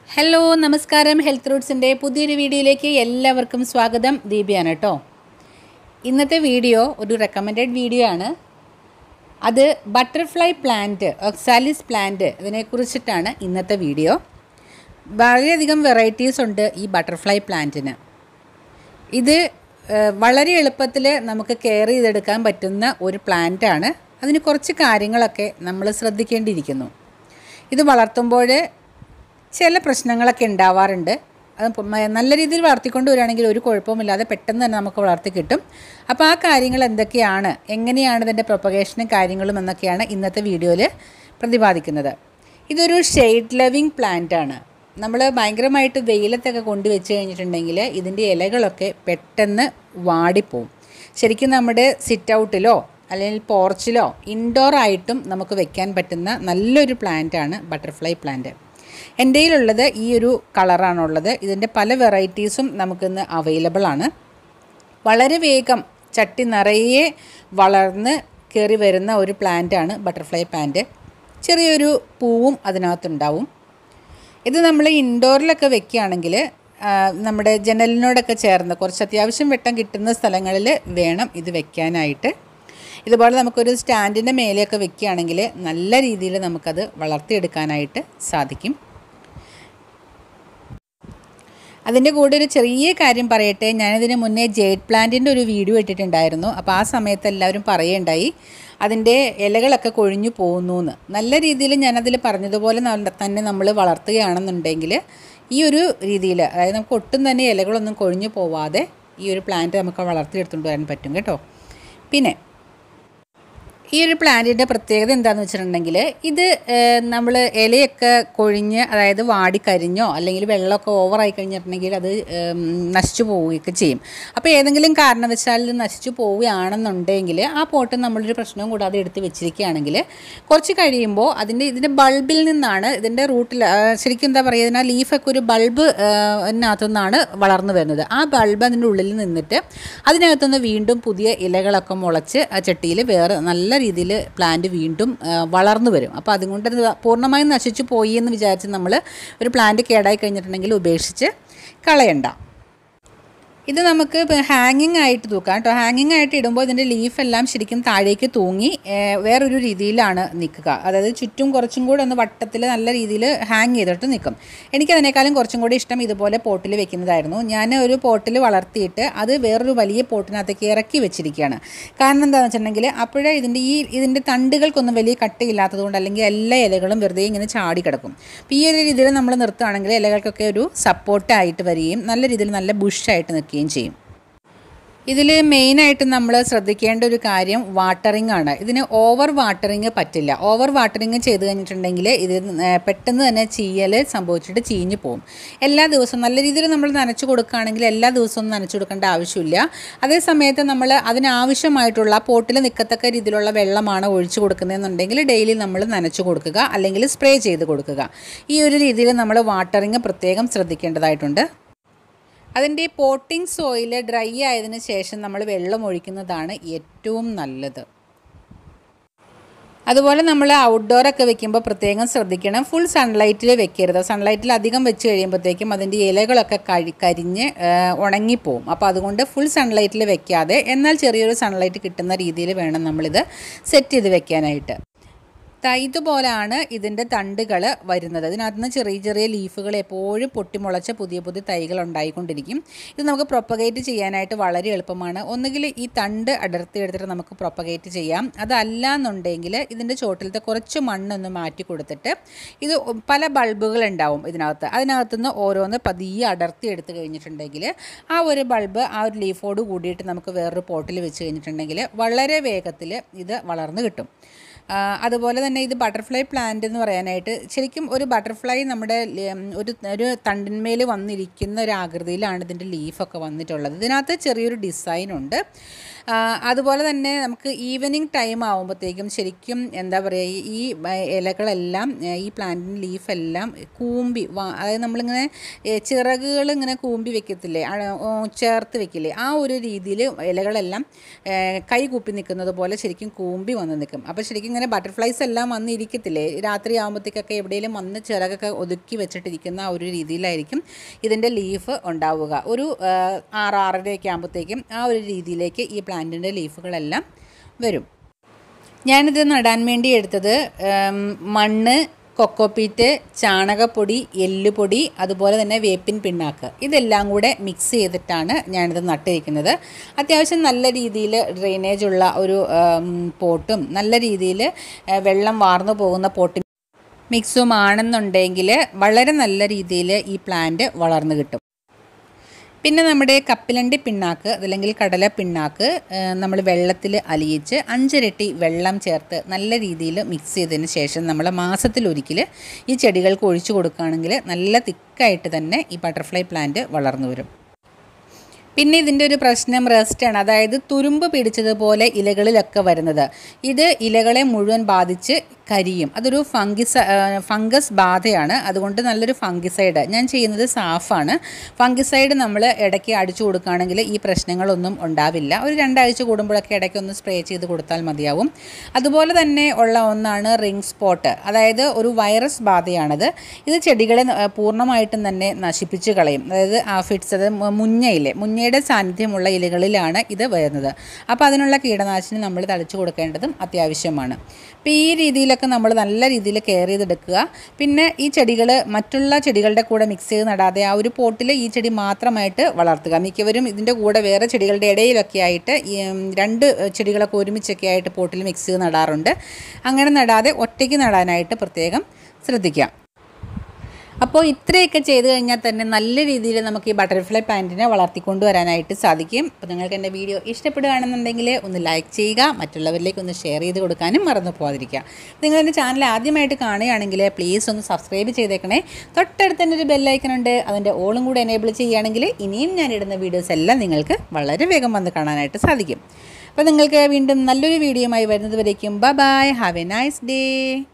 hello നമസ്കാരം health റൂട്ട്സിൻ്റെ പുതിയൊരു വീഡിയോയിലേക്ക് എല്ലാവർക്കും സ്വാഗതം ദീപിയാണ് കേട്ടോ ഇന്നത്തെ വീഡിയോ ഒരു റെക്കമെൻഡഡ് വീഡിയോ ആണ് അത് ബട്ടർഫ്ലൈ പ്ലാന്റ് ഒക്സാലിസ് പ്ലാന്റ് ഇതിനെക്കുറിച്ചിട്ടാണ് ഇന്നത്തെ വീഡിയോ വളരെയധികം വെറൈറ്റീസ് ഉണ്ട് ഈ ബട്ടർഫ്ലൈ പ്ലാന്റിന് ഇത് ഏഹ്, വളരെ എളുപ്പത്തിൽ നമുക്ക് കെയർ ചെയ്തെടുക്കാൻ പറ്റുന്ന ഒരു പ്ലാന്റാണ് അതിന് കുറച്ച് കാര്യങ്ങളൊക്കെ നമ്മൾ ശ്രദ്ധിക്കേണ്ടിയിരിക്കുന്നു ഇത് വളർത്തുമ്പോൾ ചില പ്രശ്നങ്ങളൊക്കെ ഉണ്ടാവാറുണ്ട് അത് പൊ- മ- നല്ല രീതിയിൽ വളർത്തിക്കൊണ്ട് വരികയാണെങ്കിൽ ഒരു കുഴപ്പമില്ലാതെ പെട്ടെന്ന് തന്നെ നമുക്ക് വളർത്തി കിട്ടും അപ്പോൾ ആ കാര്യങ്ങൾ എന്തൊക്കെയാണ് എങ്ങനെയാണ് ഇതിൻ്റെ പ്രൊപ്പഗേഷനും കാര്യങ്ങളും എന്നൊക്കെയാണ് ഇന്നത്തെ വീഡിയോയിൽ പ്രതിപാദിക്കുന്നത് ഇതൊരു ഷെയ്ഡ് ലവിങ് പ്ലാന്റ് ആണ് നമ്മൾ ഭയങ്കരമായിട്ട് വെയിലത്തൊക്കെ കൊണ്ടുവച്ച് കഴിഞ്ഞിട്ടുണ്ടെങ്കിൽ ഇതിൻ്റെ ഇലകളൊക്കെ പെട്ടെന്ന് വാടിപ്പോവും ശരിക്കും നമ്മുടെ സിറ്റ് ഔട്ടിലോ അല്ലെങ്കിൽ പോർച്ചിലോ ഇൻഡോർ ആയിട്ടും നമുക്ക് വെക്കാൻ പറ്റുന്ന നല്ലൊരു പ്ലാന്റാണ് ബട്ടർഫ്ലൈ പ്ലാന്റ് എൻ്റെ കയ്യിലുള്ളത് ഈ ഒരു കളറാണുള്ളത് ഇതിൻ്റെ പല വെറൈറ്റീസും നമുക്കിന്ന് അവൈലബിൾ ആണ് വളരെ വേഗം ചട്ടി നിറയെ വളർന്ന് കയറി വരുന്ന ഒരു പ്ലാന്റാണ് ബട്ടർഫ്ലൈ പ്ലാന്റ് ചെറിയൊരു പൂവും അതിനകത്തുണ്ടാവും ഇത് നമ്മൾ ഇൻഡോറിലൊക്കെ വെക്കുകയാണെങ്കിൽ നമ്മുടെ ജനലിനോടൊക്കെ ചേർന്ന് കുറച്ച് അത്യാവശ്യം വെട്ടം കിട്ടുന്ന സ്ഥലങ്ങളിൽ വേണം ഇത് വെക്കാനായിട്ട് ഇതുപോലെ നമുക്കൊരു സ്റ്റാൻഡിൻ്റെ മേലെയൊക്കെ വെക്കുകയാണെങ്കിൽ നല്ല രീതിയിൽ നമുക്കത് വളർത്തിയെടുക്കാനായിട്ട് സാധിക്കും അതിൻ്റെ കൂടെ ഒരു ചെറിയ കാര്യം പറയട്ടെ ഞാനിതിന് മുന്നേ ജേഡ് പ്ലാന്റിൻ്റെ ഒരു വീഡിയോ ഇട്ടിട്ടുണ്ടായിരുന്നു അപ്പോൾ ആ സമയത്ത് എല്ലാവരും പറയുണ്ടായി അതിൻ്റെ ഇലകളൊക്കെ കൊഴിഞ്ഞു പോകുന്നു എന്ന് നല്ല രീതിയിൽ ഞാനതിൽ പറഞ്ഞതുപോലെ ന- തന്നെ നമ്മൾ വളർത്തുകയാണെന്നുണ്ടെങ്കിൽ ഈ ഒരു രീതിയിൽ അതായത് നമുക്ക് ഒട്ടും തന്നെ ഇലകളൊന്നും കൊഴിഞ്ഞു പോവാതെ ഈ ഒരു പ്ലാന്റ് നമുക്ക് വളർത്തിയെടുത്തുകൊണ്ട് വരാൻ പറ്റും കേട്ടോ പിന്നെ ഈ ഒരു പ്ലാന്റിൻ്റെ പ്രത്യേകത എന്താണെന്ന് വെച്ചിട്ടുണ്ടെങ്കിൽ ഇത് നമ്മൾ ഇലയൊക്കെ കൊഴിഞ്ഞ് അതായത് വാടിക്കരിഞ്ഞോ അല്ലെങ്കിൽ വെള്ളമൊക്കെ ഓവറായി കഴിഞ്ഞിട്ടുണ്ടെങ്കിൽ അത് ഏം, നശിച്ചു പോവുകയൊക്കെ ചെയ്യും അപ്പോൾ ഏതെങ്കിലും കാരണവശാൽ ഇത് നശിച്ചു പോവുകയാണെന്നുണ്ടെങ്കിൽ ആ പോട്ട് നമ്മളൊരു പ്രശ്നവും കൂടാതെ എടുത്ത് വെച്ചിരിക്കുകയാണെങ്കിൽ കുറച്ച് കഴിയുമ്പോൾ അതിൻ്റെ ഇതിൻ്റെ ബൾബിൽ നിന്നാണ് ഇതിൻ്റെ റൂട്ടിൽ ശരിക്കും എന്താ പറയുക ഇതിനാ ലീഫൊക്കെ ഒരു ബൾബ് അതിനകത്തു നിന്നാണ് വളർന്നു വരുന്നത് ആ ബൾബ് അതിൻ്റെ ഉള്ളിൽ നിന്നിട്ട് അതിനകത്തുനിന്ന് വീണ്ടും പുതിയ ഇലകളൊക്കെ മുളച്ച് ആ ചട്ടിയിൽ വേറെ നല്ല രീതിയിൽ പ്ലാന്റ് വീണ്ടും ആ, വളർന്നു വരും അപ്പോൾ അതുകൊണ്ട് അത് പൂർണ്ണമായും നശിച്ചു പോയി എന്ന് വിചാരിച്ച് നമ്മൾ ഒരു പ്ലാന്റ് കേടായി കഴിഞ്ഞിട്ടുണ്ടെങ്കിൽ ഉപേക്ഷിച്ച് കളയണ്ട ഇത് നമുക്ക് ഹാങ്ങിങ് ആയിട്ട് തൂക്കാം കേട്ടോ ഹാങ്ങിങ് ആയിട്ട് ഇടുമ്പോൾ ഇതിൻ്റെ ലീഫ് എല്ലാം ശരിക്കും താഴേക്ക് തൂങ്ങി ഏഹ്, വേറൊരു രീതിയിലാണ് നിൽക്കുക അതായത് ചുറ്റും കുറച്ചും കൂടെ ഒന്ന് വട്ടത്തിൽ നല്ല രീതിയിൽ ഹാങ് ചെയ്തിട്ട് നിൽക്കും എനിക്കതിനേക്കാളും കുറച്ചും കൂടി ഇഷ്ടം ഇതുപോലെ പോട്ടിൽ വെക്കുന്നതായിരുന്നു ഞാൻ ഒരു പോട്ടിൽ വളർത്തിയിട്ട് അത് വേറൊരു വലിയ പോട്ടിനകത്തേക്ക് ഇറക്കി വെച്ചിരിക്കുകയാണ് കാരണം എന്താണെന്ന് വെച്ചിട്ടുണ്ടെങ്കിൽ അപ്പോഴേ ഇതിൻ്റെ ഈ ഇതിൻ്റെ തണ്ടുകൾക്കൊന്നും വലിയ കട്ടിയില്ലാത്തതുകൊണ്ട് അല്ലെങ്കിൽ എല്ലാ ഇലകളും വെറുതെ ഇങ്ങനെ ചാടി കിടക്കും അപ്പോൾ ഈ ഒരു രീതിയിൽ നമ്മൾ നിർത്തുകയാണെങ്കിൽ ഇലകൾക്കൊക്കെ ഒരു സപ്പോർട്ടായിട്ട് വരികയും നല്ല രീതിയിൽ നല്ല ബുഷായിട്ട് നിൽക്കുകയും ചെയ്യും ഇതിൽ മെയിനായിട്ട് നമ്മൾ ശ്രദ്ധിക്കേണ്ട ഒരു കാര്യം വാട്ടറിംഗ് ആണ് ഇതിന് ഓവർ വാട്ടറിങ് പറ്റില്ല ഓവർ വാട്ടറിങ് ചെയ്ത് കഴിഞ്ഞിട്ടുണ്ടെങ്കിൽ ഇത് ഏർ പെട്ടെന്ന് തന്നെ ചീയൽ സംഭവിച്ചിട്ട് ചീഞ്ഞു പോകും എല്ലാ ദിവസവും നല്ല രീതിയിൽ നമ്മൾ നനച്ചു കൊടുക്കുകയാണെങ്കിൽ എല്ലാ ദിവസവും നനച്ചു കൊടുക്കേണ്ട ആവശ്യമില്ല അതേ സമയത്ത് നമ്മൾ അതിനാവശ്യമായിട്ടുള്ള പോട്ടിൽ നിൽക്കത്തക്ക രീതിയിലുള്ള വെള്ളമാണ് ഒഴിച്ചു കൊടുക്കുന്നതെന്നുണ്ടെങ്കിൽ ഡെയിലി നമ്മൾ നനച്ചു കൊടുക്കുക അല്ലെങ്കിൽ സ്പ്രേ ചെയ്ത് കൊടുക്കുക ഈ ഒരു രീതിയിൽ നമ്മൾ വാട്ടറിങ് പ്രത്യേകം ശ്രദ്ധിക്കേണ്ടതായിട്ടുണ്ട് അതിൻ്റെ പോട്ടിംഗ് സോയിൽ ഡ്രൈ ആയതിനു ശേഷം നമ്മൾ വെള്ളം ഒഴിക്കുന്നതാണ് ഏറ്റവും നല്ലത് അതുപോലെ നമ്മൾ ഔട്ട്ഡോറൊക്കെ വെക്കുമ്പോൾ പ്രത്യേകം ശ്രദ്ധിക്കണം ഫുൾ സൺലൈറ്റിൽ വെക്കരുത് സൺലൈറ്റിൽ അധികം വെച്ച് കഴിയുമ്പോഴത്തേക്കും അതിൻ്റെ ഇലകളൊക്കെ കഴി കരിഞ്ഞ് ആ, ഉണങ്ങിപ്പോവും അപ്പോൾ അതുകൊണ്ട് ഫുൾ സൺലൈറ്റിൽ വെക്കാതെ എന്നാൽ ചെറിയൊരു സൺലൈറ്റ് കിട്ടുന്ന രീതിയിൽ വേണം നമ്മളിത് സെറ്റ് ചെയ്ത് വെക്കാനായിട്ട് ദാ ഇതുപോലാണ് ഇതിൻ്റെ തണ്ടുകൾ വരുന്നത് ഇതിനകത്ത് നിന്ന് ചെറിയ ചെറിയ ലീഫുകൾ എപ്പോഴും പൊട്ടിമുളച്ച പുതിയ പുതിയ തൈകൾ ഉണ്ടായിക്കൊണ്ടിരിക്കും ഇത് നമുക്ക് പ്രൊപ്പഗേറ്റ് ചെയ്യാനായിട്ട് വളരെ എളുപ്പമാണ് ഒന്നുകിൽ ഈ തണ്ട് അടർത്തി എടുത്തിട്ട് നമുക്ക് പ്രൊപ്പഗേറ്റ് ചെയ്യാം അതല്ല എന്നുണ്ടെങ്കിൽ ഇതിൻ്റെ ചോട്ടിലത്തെ കുറച്ച് മണ്ണൊന്ന് മാറ്റി കൊടുത്തിട്ട് ഇത് പല ബൾബുകൾ ഉണ്ടാവും ഇതിനകത്ത് അതിനകത്തുനിന്ന് ഓരോന്ന് പതിയെ അടർത്തി എടുത്ത് കഴിഞ്ഞിട്ടുണ്ടെങ്കിൽ ആ ഒരു ബൾബ് ആ ഒരു ലീഫോട് കൂടിയിട്ട് നമുക്ക് വേറൊരു പോട്ടിൽ വെച്ച് കഴിഞ്ഞിട്ടുണ്ടെങ്കിൽ വളരെ വേഗത്തിൽ ഇത് വളർന്ന് കിട്ടും ആ, അതുപോലെ തന്നെ ഇത് ബട്ടർഫ്ലൈ പ്ലാന്റ് എന്ന് പറയാനായിട്ട് ശരിക്കും ഒരു ബട്ടർഫ്ലൈ നമ്മുടെ ല- ഒരു ഒരു തണ്ടിന്മേൽ വന്നിരിക്കുന്ന ഒരു ആകൃതിയിലാണ് ഇതിൻ്റെ ലീഫൊക്കെ വന്നിട്ടുള്ളത് ഇതിനകത്ത് ചെറിയൊരു ഡിസൈൻ ഉണ്ട് ആ, അതുപോലെ തന്നെ നമുക്ക് ഈവനിങ് ടൈം ആകുമ്പോഴത്തേക്കും ശരിക്കും എന്താ പറയുക ഈ ഈ ഇലകളെല്ലാം ഏ, ഈ പ്ലാന്റിൻ്റെ ലീഫെല്ലാം കൂമ്പി വാ- അതായത് നമ്മളിങ്ങനെ ചിറകുകൾ ഇങ്ങനെ കൂമ്പി വെക്കത്തില്ലേ ആ, ഓ, ചേർത്ത് വെക്കില്ലേ ആ ഒരു രീതിയിൽ ഇലകളെല്ലാം ഏ, കൈ കൂപ്പി നിൽക്കുന്നത് പോലെ ശരിക്കും കൂമ്പി വന്ന് നിൽക്കും അപ്പോൾ ശരിക്കും ഇങ്ങനെ ബട്ടർഫ്ലൈസ് എല്ലാം വന്ന് ഇരിക്കത്തില്ലേ രാത്രി ആകുമ്പോഴത്തേക്കൊക്കെ എവിടെയെങ്കിലും വന്ന് ചിറകൊക്കെ ഒതുക്കി വെച്ചിട്ടിരിക്കുന്ന ആ ഒരു രീതിയിലായിരിക്കും ഇതിൻ്റെ ലീഫ് ഉണ്ടാവുക ഒരു ആ, ആറ് ആറരയൊക്കെ ആകുമ്പോഴത്തേക്കും ആ ഒരു രീതിയിലേക്ക് ഈ പ്ലാന്റിൻ്റെ ലീഫുകളെല്ലാം വരും ഞാനിത് നടാൻ വേണ്ടി എടുത്തത് ഉം, മണ്ണ് കൊക്കോപ്പീറ്റ് ചാണകപ്പൊടി എല്ലുപൊടി അതുപോലെ തന്നെ വേപ്പിൻ പിണ്ണാക്ക് ഇതെല്ലാം കൂടെ മിക്സ് ചെയ്തിട്ടാണ് ഞാനിത് നട്ടിരിക്കുന്നത് അത്യാവശ്യം നല്ല രീതിയിൽ ഡ്രെയിനേജ് ഉള്ള ഒരു ഉം, പോട്ടും നല്ല രീതിയിൽ വെള്ളം വാർന്നു പോകുന്ന പോട്ടും മിക്സും ആണെന്നുണ്ടെങ്കിൽ വളരെ നല്ല രീതിയിൽ ഈ പ്ലാന്റ് വളർന്നു കിട്ടും പിന്നെ നമ്മുടെ കപ്പിലണ്ടി പിണ്ണാക്ക് അതല്ലെങ്കിൽ കടല പിണ്ണാക്ക് നമ്മൾ വെള്ളത്തിൽ അലിയിച്ച് അഞ്ചിരട്ടി വെള്ളം ചേർത്ത് നല്ല രീതിയിൽ മിക്സ് ചെയ്തതിന് ശേഷം നമ്മൾ മാസത്തിലൊരിക്കൽ ഈ ചെടികൾക്ക് ഒഴിച്ചു കൊടുക്കുകയാണെങ്കിൽ നല്ല തിക്കായിട്ട് തന്നെ ഈ ബട്ടർഫ്ലൈ പ്ലാന്റ് വളർന്നു വരും പിന്നെ ഇതിൻ്റെ ഒരു പ്രശ്നം റെസ്റ്റാണ് അതായത് തുരുമ്പ് പിടിച്ചതുപോലെ ഇലകളിലൊക്കെ വരുന്നത് ഇത് ഇലകളെ മുഴുവൻ ബാധിച്ച് കരിയും അതൊരു ഫംഗിസ ഫംഗസ് ബാധയാണ് അതുകൊണ്ട് നല്ലൊരു ഫംഗിസൈഡ് ഞാൻ ചെയ്യുന്നത് സാഫാണ് ഫംഗിസൈഡ് നമ്മൾ ഇടയ്ക്ക് അടിച്ചു കൊടുക്കുകയാണെങ്കിൽ ഈ പ്രശ്നങ്ങളൊന്നും ഉണ്ടാവില്ല ഒരു രണ്ടാഴ്ച കൂടുമ്പോഴൊക്കെ ഇടയ്ക്ക് ഒന്ന് സ്പ്രേ ചെയ്ത് കൊടുത്താൽ മതിയാവും അതുപോലെ തന്നെ ഉള്ള ഒന്നാണ് റിംഗ് സ്പോട്ട് അതായത് ഒരു വൈറസ് ബാധയാണത് ഇത് ചെടികളെ ന- പൂർണ്ണമായിട്ടും തന്നെ നശിപ്പിച്ച് കളയും അതായത് ആഫിഡ്സ് അത് മു- മുഞ്ഞയില്ലേ മുഞ്ഞയുടെ സാന്നിധ്യമുള്ള ഇലകളിലാണ് ഇത് വരുന്നത് അപ്പോൾ അതിനുള്ള കീടനാശിനി നമ്മൾ തളിച്ചു കൊടുക്കേണ്ടതും അത്യാവശ്യമാണ് അപ്പോൾ ഈ രീതിയിലൊക്കെ നമ്മൾ നല്ല രീതിയിൽ കെയർ ചെയ്തെടുക്കുക പിന്നെ ഈ ചെടികൾ മറ്റുള്ള ചെടികളുടെ കൂടെ മിക്സ് ചെയ്ത് നടാതെ ആ ഒരു പോട്ടിൽ ഈ ചെടി മാത്രമായിട്ട് വളർത്തുക മിക്കവരും ഇതിൻ്റെ കൂടെ വേറെ ചെടികളുടെ ഇടയിലൊക്കെ ആയിട്ട് ഈ, ഉം, രണ്ട് ചെടികളൊക്കെ ഒരുമിച്ചൊക്കെ ആയിട്ട് പോട്ടിൽ മിക്സ് ചെയ്ത് നടാറുണ്ട് അങ്ങനെ നടാതെ ഒറ്റയ്ക്ക് നടാനായിട്ട് പ്രത്യേകം ശ്രദ്ധിക്കാം അപ്പോൾ ഇത്രയൊക്കെ ചെയ്ത് കഴിഞ്ഞാൽ തന്നെ നല്ല രീതിയിൽ നമുക്ക് ഈ ബട്ടർഫ്ലൈ പ്ലാന്റിനെ വളർത്തിക്കൊണ്ട് വരാനായിട്ട് സാധിക്കും അപ്പോൾ നിങ്ങൾക്ക് എൻ്റെ വീഡിയോ ഇഷ്ടപ്പെടുകയാണെന്നുണ്ടെങ്കിൽ ഒന്ന് ലൈക്ക് ചെയ്യുക മറ്റുള്ളവരിലേക്ക് ഒന്ന് ഷെയർ ചെയ്ത് കൊടുക്കാനും മറന്നു പോകാതിരിക്കുക നിങ്ങൾ എൻ്റെ ചാനൽ ആദ്യമായിട്ട് കാണുകയാണെങ്കിൽ പ്ലീസ് ഒന്ന് സബ്സ്ക്രൈബ് ചെയ്തേക്കണേ തൊട്ടടുത്ത് തന്നെ ഒരു ബെല്ലൈക്കൺ ഉണ്ട് അതിൻ്റെ ഓളും കൂടെ എനേബിൾ ചെയ്യുകയാണെങ്കിൽ ഇനിയും ഞാൻ ഇടുന്ന വീഡിയോസ് എല്ലാം നിങ്ങൾക്ക് വളരെ വേഗം വന്ന് കാണാനായിട്ട് സാധിക്കും അപ്പോൾ നിങ്ങൾക്ക് വീണ്ടും നല്ലൊരു വീഡിയോയുമായി വരുന്നത് വരയ്ക്കും bye bye have a nice day